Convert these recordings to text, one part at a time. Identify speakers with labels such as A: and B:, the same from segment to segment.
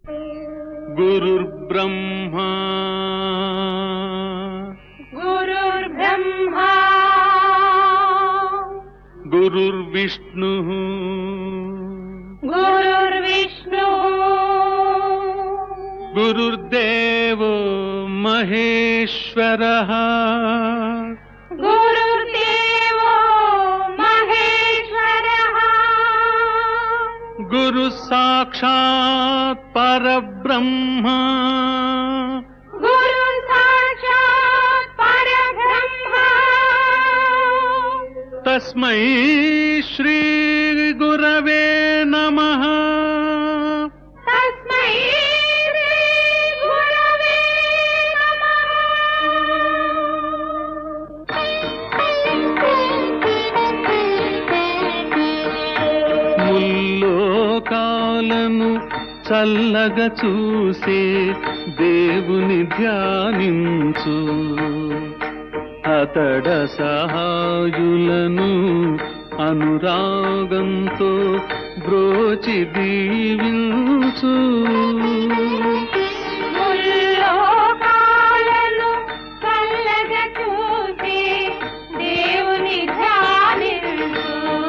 A: गुरुर्ब्रह्मा
B: गुरुर्ब्रह्मा
A: गुरुर्विष्णुः
B: गुरुर्विष्णुः
A: गुरुर्देवो महेश्वरः
B: गुरुर्देवो महेश्वरः
A: गुरुः साक्षात् परब्रह्म
B: गुरु साक्षात् परब्रह्म
A: तस्मै श्रीगुरवे नमः
B: तस्मै गुरवे
A: ముల్లోకాలను చల్లగా చూసే దేవుని ధ్యానించు అతడ సహాయులను అనురాగంతో బ్రోచి దీవించు
B: ముల్లోకాలను చల్లగా చూసి దేవుని ధ్యానించు.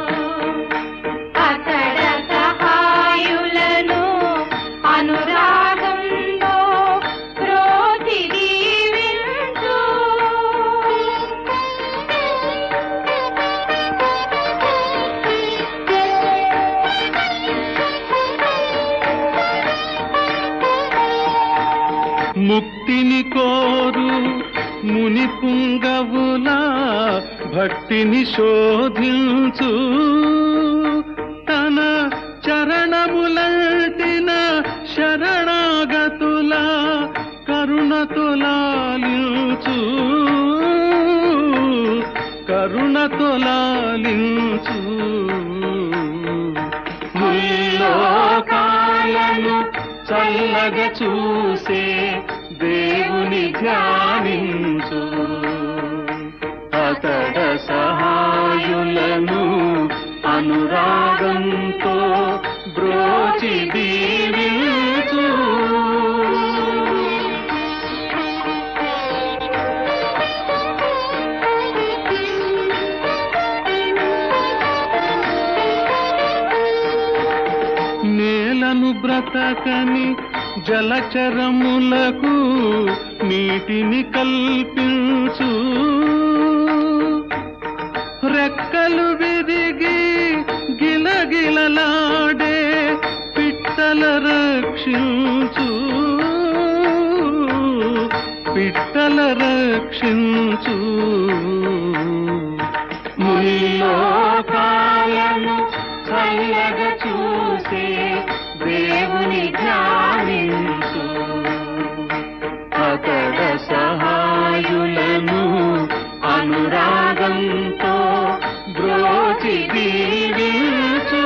B: అతడ సహాయులను అనురాగంతో ప్రోచి దీవించు.
A: ముక్తిని కోరు ముని పుంగవులా భక్తిని శోధించు తన చరణములంటిన శరణాగతుల కరుణతులాలించు కరుణతులాలించు ముల్లోకాలను చల్లగా చూసే దేవుని ధ్యానించు అతడ సహాయులను అనురాగంతో బ్రోచి దీవించు నేలను బ్రతకని జలచరములకు నీటిని కల్పించు రెక్కలు విరిగి గిలగిలలాడే పిట్టల రక్షించు పిట్టల రక్షించు ముల్లోకాలను చల్లగా చూసే దేవుని ధ్యానించు అతడ సహాయులను అనురాగంతో బ్రోచి దీవించు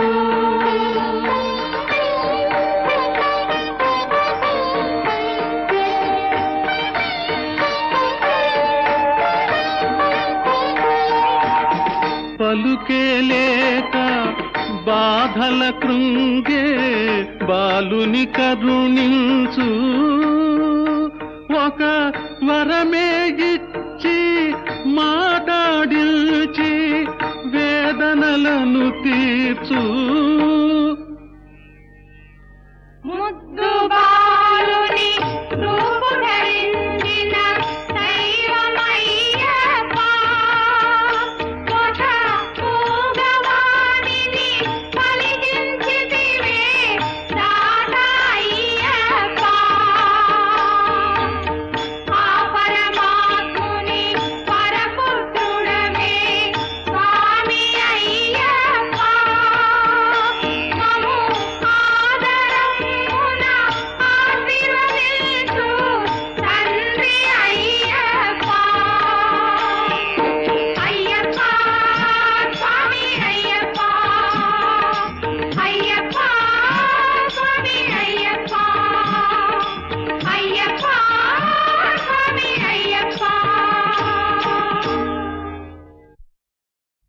A: పలుకే లేక బాధల కృంగే బాలుని కరుణించు ఒక వరమే ఇచ్చి మాట్లాడిల్చి వేదనలను తీర్చు
B: ముద్దు బాలుని రూపు